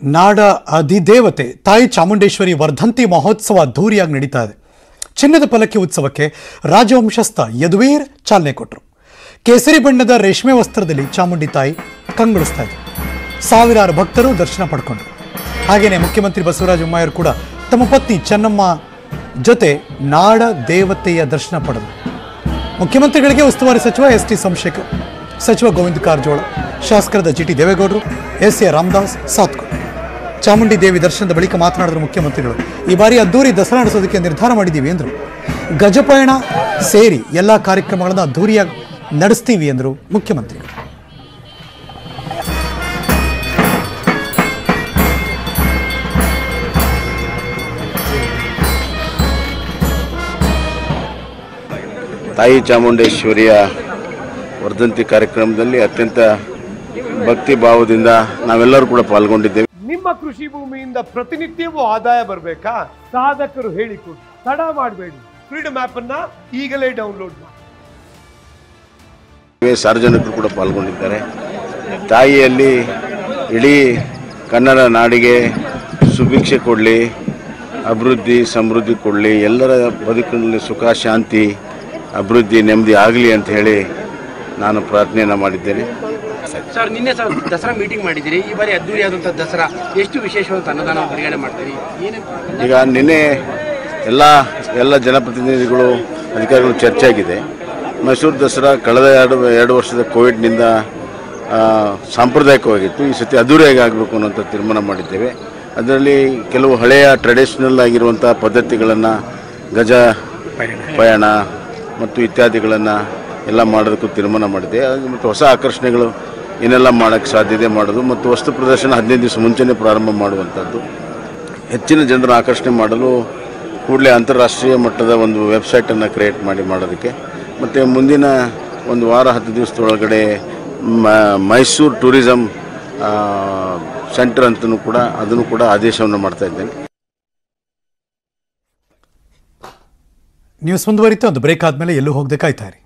ನಾಡ ಅಧಿದೇವತೆ ತಾಯಿ ಚಾಮುಂಡೇಶ್ವರಿ ವರ್ಧಂತಿ ಮಹೋತ್ಸವ ಅದ್ಧೂರಿಯಾಗಿ ನಡೀತಾ ಇದೆ ಚಿನ್ನದ ಪಲಕ್ಕಿ ಉತ್ಸವಕ್ಕೆ ರಾಜವಂಶಸ್ಥ ಯದುವೀರ್ ಚಾಲನೆ ಕೊಟ್ಟರು ಕೇಸರಿ ಬಣ್ಣದ ರೇಷ್ಮೆ ವಸ್ತ್ರದಲ್ಲಿ ಚಾಮುಂಡಿ ತಾಯಿ ಕಂಗೊಳಿಸ್ತಾ ಇದ್ರು ಸಾವಿರಾರು ಭಕ್ತರು ದರ್ಶನ ಪಡ್ಕೊಂಡ್ರು ಹಾಗೇನೆ ಮುಖ್ಯಮಂತ್ರಿ ಬಸವರಾಜ ಬೊಮ್ಮಾಯಿಯವರು ಕೂಡ ತಮ್ಮ ಪತ್ನಿ ಚೆನ್ನಮ್ಮ ಜೊತೆ ನಾಡ ದೇವತೆಯ ದರ್ಶನ ಪಡೆದರು ಮುಖ್ಯಮಂತ್ರಿಗಳಿಗೆ ಉಸ್ತುವಾರಿ ಸಚಿವ ಎಸ್ ಟಿ ಸೋಮಶೇಖರ್ ಸಚಿವ ಗೋವಿಂದ ಕಾರಜೋಳ ಶಾಸಕರಾದ ಜಿ ಟಿ ದೇವೇಗೌಡರು ಎಸ್ ಎ ರಾಮದಾಸ್ ಸಾತ್ಕೋ ಚಾಮುಂಡಿ ದೇವಿ ದರ್ಶನದ ಬಳಿಕ ಮಾತನಾಡಿದ್ರು ಮುಖ್ಯಮಂತ್ರಿಗಳು ಈ ಬಾರಿ ಅದ್ದೂರಿ ದಸರಾ ನಡೆಸೋದಕ್ಕೆ ನಿರ್ಧಾರ ಮಾಡಿದ್ದೀವಿ ಎಂದರು ಗಜಪಯಣ ಸೇರಿ ಎಲ್ಲ ಕಾರ್ಯಕ್ರಮಗಳನ್ನು ಅದ್ದೂರಿಯಾಗಿ ನಡೆಸ್ತೀವಿ ಎಂದರು ಮುಖ್ಯಮಂತ್ರಿಗಳು ತಾಯಿ ಚಾಮುಂಡೇಶ್ವರಿಯ ವರ್ಧಂತಿ ಕಾರ್ಯಕ್ರಮದಲ್ಲಿ ಅತ್ಯಂತ ಭಕ್ತಿ ಭಾವದಿಂದ ನಾವೆಲ್ಲರೂ ಕೂಡ ಪಾಲ್ಗೊಂಡಿದ್ದೇವೆ ನಿಮ್ಮ ಕೃಷಿ ಭೂಮಿಯಿಂದ ಪ್ರತಿನಿತ್ಯವೂ ಆದಾಯ ಬರಬೇಕಾ ಸಾಧಕರು ಹೇಳಿಕೊಡಿ ತಡ ಮಾಡಬೇಡಿ ಫ್ರೀಡಮ್ ಆಪ್ ಅನ್ನ ಈಗಲೇ ಡೌನ್ಲೋಡ್ ಮಾಡಿ ಸಾರ್ವಜನಿಕರು ಕೂಡ ಪಾಲ್ಗೊಂಡಿದ್ದಾರೆ ತಾಯಿಯಲ್ಲಿ ಇಡೀ ಕನ್ನಡ ನಾಡಿಗೆ ಸುಭಿಕ್ಷೆ ಕೊಡಲಿ ಅಭಿವೃದ್ಧಿ ಸಮೃದ್ಧಿ ಕೊಡಲಿ ಎಲ್ಲರ ಬದುಕಿನಲ್ಲಿ ಸುಖ ಶಾಂತಿ ಅಭಿವೃದ್ಧಿ ನೆಮ್ಮದಿ ಆಗಲಿ ಅಂತ ಹೇಳಿ ನಾನು ಪ್ರಾರ್ಥನೆಯನ್ನು ಮಾಡಿದ್ದೇನೆ ಸರ್ ನಿನ್ನೆ ಸರ್ ದಸರಾ ಮೀಟಿಂಗ್ ಮಾಡಿದ್ದೀರಿ ಈ ಬಾರಿ ಅದ್ದೂರಿಯಾದಂಥ ದಸರಾ ಎಷ್ಟು ವಿಶೇಷವಾದ ಅನ್ನದಾನ ಪರಿಗಣನೆ ಮಾಡ್ತೀರಿ ಏನೇನು ಈಗ ನಿನ್ನೆ ಎಲ್ಲ ಎಲ್ಲ ಜನಪ್ರತಿನಿಧಿಗಳು ಅಧಿಕಾರಿಗಳು ಚರ್ಚೆ ಆಗಿದೆ ಮೈಸೂರು ದಸರಾ ಕಳೆದ ಎರಡು ಎರಡು ವರ್ಷದ ಕೋವಿಡ್ನಿಂದ ಆ, ಸಾಂಪ್ರದಾಯಿಕವಾಗಿತ್ತು ಈ ಸತಿ ಅದ್ದೂರಿಯಾಗಿ ಆಗಬೇಕು ಅನ್ನೋಂಥ ತೀರ್ಮಾನ ಮಾಡಿದ್ದೇವೆ ಅದರಲ್ಲಿ ಕೆಲವು ಹಳೆಯ ಟ್ರೆಡಿಷ್ನಲ್ ಆಗಿರುವಂಥ ಪದ್ಧತಿಗಳನ್ನು ಗಜ ಪಯಣ ಮತ್ತು ಇತ್ಯಾದಿಗಳನ್ನು ಎಲ್ಲ ಮಾಡೋದಕ್ಕೂ ತೀರ್ಮಾನ ಮಾಡಿದೆ ಅದು ಮತ್ತು ಹೊಸ ಆಕರ್ಷಣೆಗಳು ಏನೆಲ್ಲ ಮಾಡೋಕ್ಕೆ ಸಾಧ್ಯತೆ ಮಾಡೋದು ಮತ್ತು ವಸ್ತು ಪ್ರದರ್ಶನ ಹದಿನೈದು ದಿವಸ ಮುಂಚೆನೇ ಪ್ರಾರಂಭ ಮಾಡುವಂಥದ್ದು ಹೆಚ್ಚಿನ ಜನರ ಆಕರ್ಷಣೆ ಮಾಡಲು ಕೂಡಲೇ ಅಂತಾರಾಷ್ಟ್ರೀಯ ಮಟ್ಟದ ಒಂದು ವೆಬ್ಸೈಟನ್ನು ಕ್ರಿಯೇಟ್ ಮಾಡಿ ಮಾಡೋದಕ್ಕೆ ಮತ್ತು ಮುಂದಿನ ಒಂದು ವಾರ ಹತ್ತು ದಿವಸದೊಳಗಡೆ ಮ- ಮೈಸೂರು ಟೂರಿಸಂ ಸೆಂಟರ್ ಅಂತಲೂ ಕೂಡ ಅದನ್ನು ಕೂಡ ಆದೇಶವನ್ನು ಮಾಡ್ತಾ ಇದ್ದೇನೆ ನ್ಯೂಸ್ ಮುಂದುವರಿತು ಒಂದು ಬ್ರೇಕ್ ಆದಮೇಲೆ ಎಲ್ಲೂ ಹೋಗದೆ ಕಾಯ್ತಾ ಇರಿ